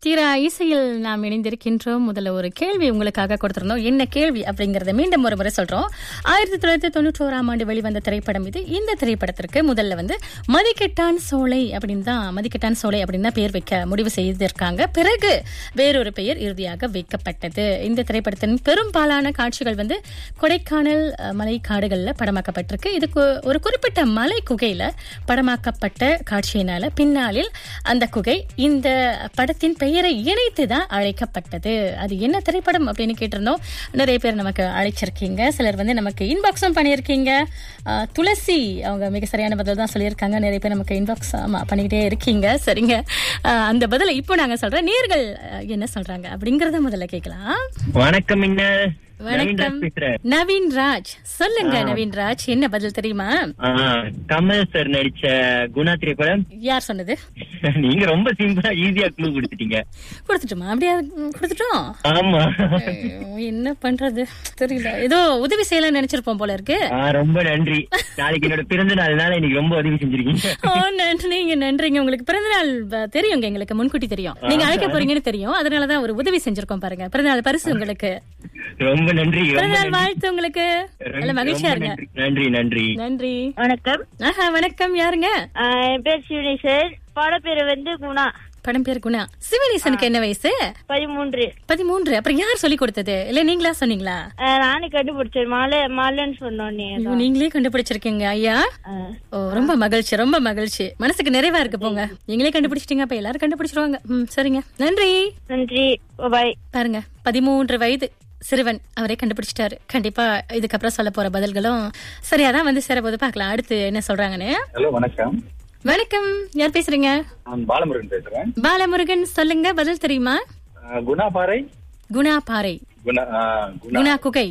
தீரா இசையில் நாம் இணைந்திருக்கின்றோம் முதல்ல ஒரு கேள்வி உங்களுக்காக கொடுத்திருந்தோம் என்ன கேள்வி அப்படிங்கறத மீண்டும் ஒரு முறை சொல்றோம் ஆயிரத்தி தொள்ளாயிரத்தி தொண்ணூற்றி ஓராம் ஆண்டு வெளிவந்த திரைப்படம் இது இந்த திரைப்படத்திற்கு முதல்ல வந்து மதிக்கெட்டான் சோலை அப்படின்னு தான் மதிக்கெட்டான் சோலை அப்படின்னு தான் பெயர் வைக்க முடிவு செய்திருக்காங்க பிறகு வேறொரு பெயர் இறுதியாக வைக்கப்பட்டது இந்த திரைப்படத்தின் பெரும்பாலான காட்சிகள் வந்து கொடைக்கானல் அஹ், மலை காடுகள்ல படமாக்கப்பட்டிருக்கு இதுக்கு ஒரு குறிப்பிட்ட மலை குகையில படமாக்கப்பட்ட காட்சியினால பின்னாளில் அந்த குகை இந்த படத்தின் பெயரை இணைத்து தான் அழைக்கப்பட்டது அது என்ன திரைப்படம் அப்படின்னு கேட்டிருந்தோம் நிறைய பேர் நமக்கு அழைச்சிருக்கீங்க சிலர் வந்து நமக்கு இன்பாக்ஸும் பண்ணியிருக்கீங்க அஹ், துளசி அவங்க மிக சரியான பதில் தான் சொல்லியிருக்காங்க நிறைய பேர் நமக்கு இன்பாக்ஸ் ஆமா பண்ணிக்கிட்டே இருக்கீங்க சரிங்க அஹ், அந்த பதிலை இப்போ நாங்க சொல்றோம் நேர்கள் அஹ், என்ன சொல்றாங்க அப்படிங்கறத முதல்ல கேட்கலாம் வணக்கம் என்ன வணக்கம் பேசுறேன் நவீன் ராஜ் சொல்லுங்க நவீன் ராஜ் என்ன பதில் தெரியுமா ஆ, கமல் சார் நடிச்ச குணா திரைப்படம் யார் சொன்னது நீங்க ரொம்ப சிம்பிளா ஈஸியா க்ளூ கொடுத்துட்டீங்க கொடுத்துட்டோமா அப்படியா ம், கொடுத்துட்டோம் ஆமா ஐயோ, என்ன பண்றது தெரியல ஏதோ உதவி செய்யலாம்னு நினைச்சிருப்போம் போல இருக்கு ஆ, ரொம்ப நன்றி நாளைக்கு என்னோட பிறந்த நாள்னால இன்னைக்கு ரொம்ப உதவி செஞ்சிருக்கீங்க ஓ நன்றிங்க நன்றிங்க உங்களுக்கு பிறந்தநாள் ப- தெரியுங்க எங்களுக்கு முன்கூட்டி தெரியும் நீங்க அழைக்க போறீங்கன்னு தெரியும் அதனாலதான் ஒரு உதவி செஞ்சிருக்கோம் பாருங்க பிறந்தநாள் பரிசு உங்களுக்கு ரொம்ப நன்றி ரொம்ப பிறந்தநாள் நன்றி. வாழ்த்து உங்களுக்கு நல்ல ரொம்ப மகிழ்ச்சியா இருங்க நன்றி. நன்றி நன்றி நன்றி வணக்கம் ஆஹா வணக்கம் யாருங்க ஆஹ் என் பேர் சிவனேஸ்வர் பாட பேரு வந்து குணா படம் பேர் குணா சிவனேசனுக்கு என்ன வயசு பதிமூன்று பதிமூன்று அப்புறம் யார் சொல்லி கொடுத்தது இல்ல நீங்களா சொன்னீங்களா ஆஹ் நானே கண்டுபிடிச்சேன் மாலை மாலைன்னு சொன்னோன்னே ஐயோ, நீங்களே கண்டுபிடிச்சிருக்கீங்க ஐயா ஆஹ் ஓ ரொம்ப மகிழ்ச்சி ரொம்ப மகிழ்ச்சி மனசுக்கு நிறைவா இருக்கு போங்க நீங்களே கண்டுபிடிச்சிட்டீங்க அப்ப எல்லாரும் கண்டுபிடிச்சிருவாங்க ம் சரிங்க நன்றி நன்றி பாய் பாருங்க பதிமூன்று வயது சிறுவன் அவரே கண்டுபிடிச்சிட்டாரு கண்டிப்பா இதுக்கப்புறம் சொல்ல போற பதில்களும் சரியாதான் வந்து சேரப்போது பார்க்கலாம் அடுத்து என்ன சொல்றாங்கன்னு ஹலோ வணக்கம் வணக்கம் யார் பேசுறீங்க நான் பாலமுருகன் பேசுறேன் பாலமுருகன் சொல்லுங்க பதில் தெரியுமா அஹ், குணா பாறை குணா பாறை குணா அஹ், குணா குணா குகை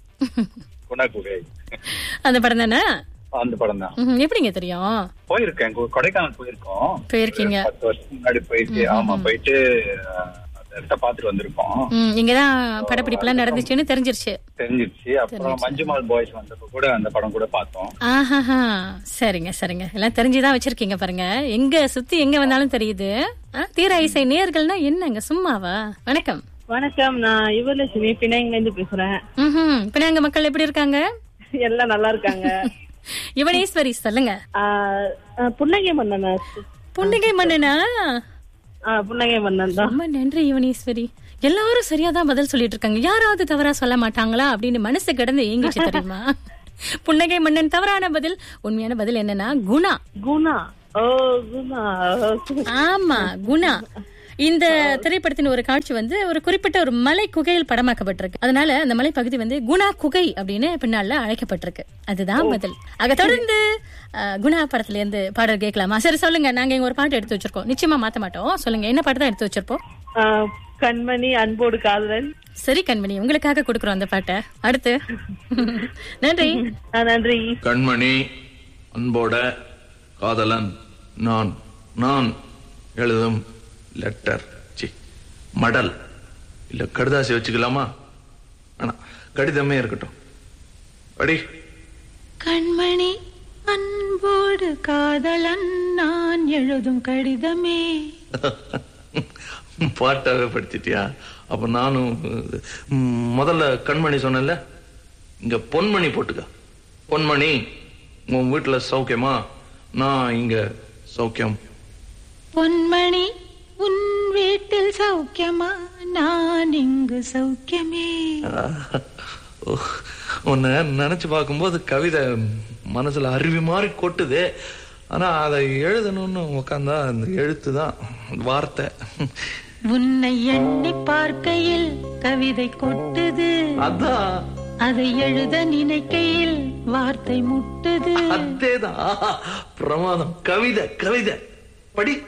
குணா குகை அந்த படம் தானே அந்த படம் தான் ம்ஹும். எப்படிங்க தெரியும் போயிருக்கேன் கொ- கொடைக்கானல் போயிருக்கோம் போயிருக்கீங்க ஒரு பத்து வருஷம் முன்னாடி போயிட்டு ஆமா போயிட்டு அஹ், அந்த இடத்த பாத்துட்டு வந்திருக்கோம் ம், இங்கதான் படப்பிடிப்புலாம் நடந்துச்சுன்னு தெரிஞ்சிருச்சு தெரிஞ்சிருச்சு அப்புறம் மஞ்சுமால் பாய்ஸ் வந்தப்ப கூட அந்த படம் கூட பார்த்தோம் ஆஹாஹா சரிங்க சரிங்க எல்லாம் தெரிஞ்சுதான் வச்சிருக்கீங்க பாருங்க எங்க சுத்தி எங்க வந்தாலும் தெரியுது ஆ, தீர இசை நேர்கள்னா என்னங்க சும்மாவா வணக்கம் வணக்கம் நான் யுவலட்சுமி பிணைங்கல இருந்து பேசுறேன் ம் இப்ப நாங்க மக்கள் எப்படி இருக்காங்க எல்லாம் நல்லா இருக்காங்க யுவனேஸ்வரி சொல்லுங்க ஆஹ் ஆஹ் புன்னகை மன்னன் புன்னகை மன்னனா புன்னகை மன்னன் தான் ரொம்ப நன்றி யுவனேஸ்வரி எல்லாரும் சரியாதான் பதில் சொல்லிட்டு இருக்காங்க யாராவது தவறா சொல்ல மாட்டாங்களா அப்படின்னு மனசு கிடந்து ஏங்கிச்சு தெரியுமா புன்னகை மன்னன் தவறான பதில் உண்மையான பதில் என்னன்னா குணா குணா ஓ குணா ஆமா குணா இந்த திரைப்படத்தின் ஒரு காட்சி வந்து ஒரு குறிப்பிட்ட ஒரு மலை குகையில் படமாக்கப்பட்டிருக்கு அதனால அந்த மலை பகுதி வந்து குணா குகை அப்படின்னு பின்னால அழைக்கப்பட்டிருக்கு அதுதான் பதில் ஆக தொடர்ந்து அஹ், குணா படத்துல இருந்து பாடல் கேட்கலாமா சரி சொல்லுங்க நாங்க இங்க ஒரு பாட்டு எடுத்து வச்சிருக்கோம் நிச்சயமா மாத்த மாட்டோம் சொல்லுங்க என்ன பாட்டு தான் எடுத்து வச்சிருப்போம் ஆஹ் கண்மணி அன்போடு காதலன் சரி கண்மணி உங்களுக்காக கொடுக்குறோம் அந்த பாட்டை அடுத்து நன்றி ஆஹ் நன்றி கண்மணி அன்போட காதலன் நான் நான் எழுதும் லெட்டர் சி மடல் இல்ல கடுதாசி வச்சுக்கலாமா ஆனா கடிதமே இருக்கட்டும் படி கண்மணி அன்போடு காதலன் நான் எழுதும் கடிதமே பாட்டாவே படிச்சிட்டியா அப்ப நானும் ம், முதல்ல கண்மணி சொன்னேன்ல இங்க பொன்மணி போட்டுக்க பொன்மணி உன் வீட்டுல சௌக்கியமா நான் இங்க சௌக்கியம் பொன்மணி உன் வீட்டில் சௌக்கியமா நான் இங்கு சௌக்கியமே ஓ, உன்னை நினைச்சு பார்க்கும்போது கவிதை மனசுல அருவி மாதிரி கொட்டுது ஆனா அதை எழுதணும்னு உக்காந்தா அந்த எழுத்து தான் வார்த்தை உன்னை எண்ணி பார்க்கையில் கவிதை கொட்டுது அதான் அதை எழுத நினைக்கையில் வார்த்தை முட்டுது அதேதான் பிரமாதம் கவிதை கவிதை படி